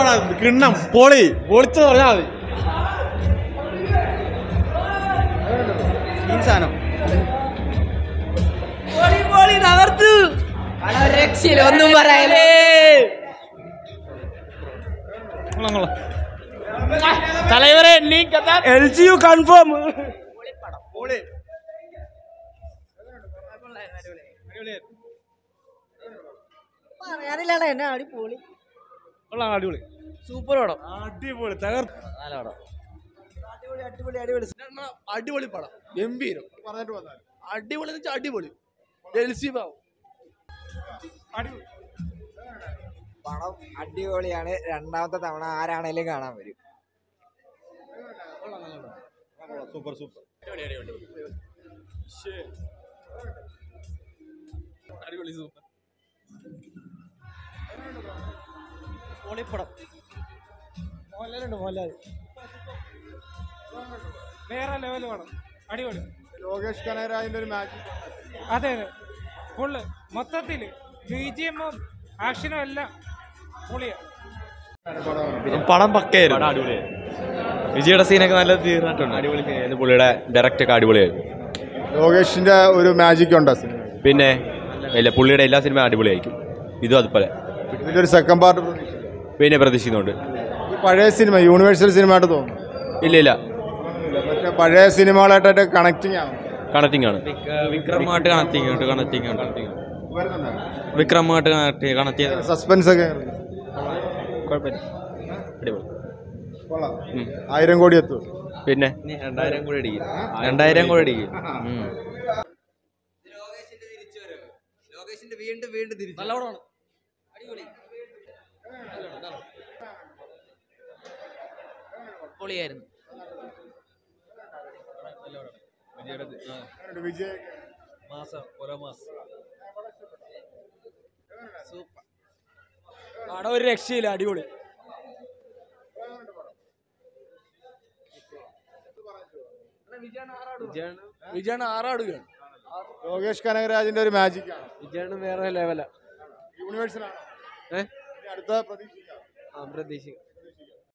കിണ്ണം പൊളി പൊളിച്ചു പറഞ്ഞാൽ മതി ഈ സാധനം രക്ഷയില്ല ഒന്നും പറയാലേ തലവരെ എൽ ജി യു കൺഫേം പറയാനില്ലാണ് എന്നെ അടിപൊളി അടിപൊളി സൂപ്പർ പടം അടിപൊളി തകർ നല്ല പടം അടിപൊളി പടം ഗംഭീരം പറഞ്ഞിട്ട് വന്നാൽ അടിപൊളി എന്ന് വെച്ചാൽ അടിപൊളി എൽസി ബാബു പണം അടിപൊളിയാണ് രണ്ടാമത്തെ തവണ ആരാണേലും കാണാൻ വരും സൂപ്പർ സൂപ്പർ അടിപൊളി സൂപ്പർ പൊളിപ്പടം മോഹൻലാലുണ്ട് മോഹൻലാൽ വേറെ ലെവൽ വേണം അടിപൊളി ലോകേഷ് കനകരാജിന്റെ ഒരു മാച്ച് അതെ അതെ ഫുള്ള് മൊത്തത്തിൽ ബി ജി എമ്മും ആക്ഷനും എല്ലാം പൊളിയാണ് പടം പക്കയായിരുന്നു അടിപൊളിയായി വിജയുടെ സീനൊക്കെ നല്ല തീർന്നിട്ടുണ്ട് അടിപൊളി സീനായിരുന്നു പുള്ളിയുടെ ഡയറക്റ്റ് ഒക്കെ അടിപൊളിയായിരുന്നു ലോകേഷിന്റെ ഒരു മാജിക് ഉണ്ടോ സിനിമ പിന്നെ ഇല്ല പുള്ളിയുടെ എല്ലാ സിനിമയും അടിപൊളിയായിരിക്കും ഇതും അതുപോലെ ഇതിന്റെ ഒരു സെക്കൻഡ് പാർട്ട് പിന്നെ പ്രതീക്ഷിക്കുന്നുണ്ട് ഈ പഴയ സിനിമ യൂണിവേഴ്സൽ സിനിമ ആയിട്ട് തോന്നുന്നു ഇല്ല ഇല്ല മറ്റേ പഴയ സിനിമകളായിട്ട് കണക്റ്റിംഗ് ആണ് കണക്റ്റിംഗ് ആണ് വിക്രമായിട്ട് കണക്റ്റിംഗ് ഉണ്ട് കണക്റ്റിംഗ് ആണ് വിക്രമായിട്ട് കണക്ട് കണക്ട് ചെയ്ത സസ്പെൻസ് ഒക്കെ കുഴപ്പമില്ല അടിപൊളി കൊള്ളാം ഉം. ആയിരം കോടി എത്തും പിന്നെ രണ്ടായിരം കൂടെ അടിക്കും രണ്ടായിരം കൂടെ അടിക്കും ഉം. നല്ല പടമാണ് അടിപൊളി പൊളിയായിരുന്നു വിജയ് മാസം ഓരോ മാസം സൂപ്പർ പടം ഒരു രക്ഷയില്ല അടിപൊളി വിജയാണ് ആറാടുകയാണ് ലോകേഷ് കനകരാജിന്റെ ഒരു മാജിക് ആണ് വിജയാണ് വേറെ ലെവല യൂണിവേഴ്സൽ ആണോ ഏ? ഇനി അടുത്ത പ്രതീക്ഷിക്കാം പ്രതീക്ഷിക്കാം